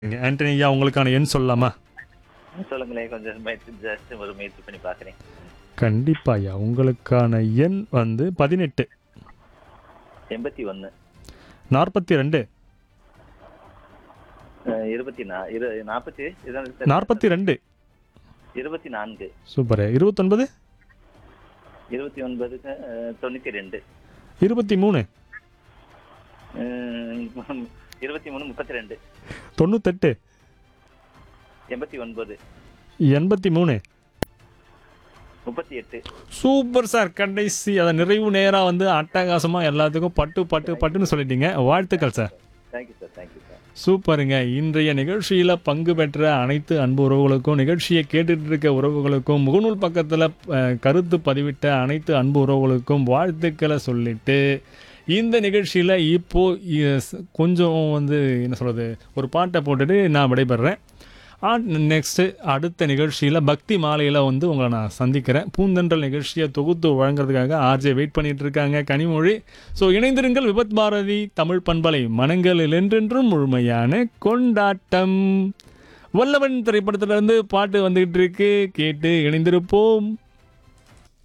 ஆண்டனி ஐயா உங்களுக்கான எண் சொல்லலாமா சொல்லுங்களேன் கொஞ்சம் முயற்சி ஜஸ்ட் ஒரு முயற்சி பண்ணி பார்க்குறேன் கண்டிப்பா ஐயா உங்களுக்கான எண் வந்து பதினெட்டு எண்பத்தி ஒன்று நாற்பத்தி ரெண்டு இருபத்தி நா இரு நாற்பத்தி இதான் சார். நாற்பத்தி ரெண்டு இருபத்தி நான்கு சூப்பர் இருபத்தொன்பது இருபத்தி ஒன்பதுக்கு அஹ், தொண்ணூற்றி ரெண்டு இருபத்தி மூணு அஹ், இருபத்தி மூணு முப்பத்தி ரெண்டு தொண்ணூத்தெட்டு எண்பத்தி ஒன்பது எண்பத்தி மூணு முப்பத்தி எட்டு சூப்பர் சார் கடைசி அதை நிறைவு நேராக வந்து அட்டகாசமாக எல்லாத்துக்கும் பட்டு பட்டு பட்டுன்னு சொல்லிட்டீங்க வாழ்த்துக்கள் sir thank you sir thank you sir சூப்பருங்க இன்றைய நிகழ்ச்சியில் பங்கு பெற்ற அனைத்து அன்பு உறவுகளுக்கும் நிகழ்ச்சியை கேட்டுட்டு இருக்க உறவுகளுக்கும் முகநூல் பக்கத்தில் கருத்து பதிவிட்ட அனைத்து அன்பு உறவுகளுக்கும் வாழ்த்துக்களை சொல்லிட்டு இந்த நிகழ்ச்சியில் இப்போ இ- கொஞ்சம் வந்து என்ன சொல்கிறது ஒரு பாட்டை போட்டுட்டு நான் விடைபெறேன் நெக்ஸ்ட்டு அடுத்த நிகழ்ச்சியில் பக்தி மாலையில் வந்து உங்களை நான் சந்திக்கிறேன் பூந்தென்றல் நிகழ்ச்சியை தொகுத்து வழங்குறதுக்காக ஆர்ஜே வெயிட் பண்ணிட்டு இருக்காங்க கனிமொழி ஸோ இணைந்திருங்கள் விபத் பாரதி தமிழ் பண்பலை மனங்களில் என்றென்றும் முழுமையான கொண்டாட்டம் வல்லவன் திரைப்படத்திலிருந்து பாட்டு வந்துகிட்டு இருக்கு கேட்டு இணைந்திருப்போம்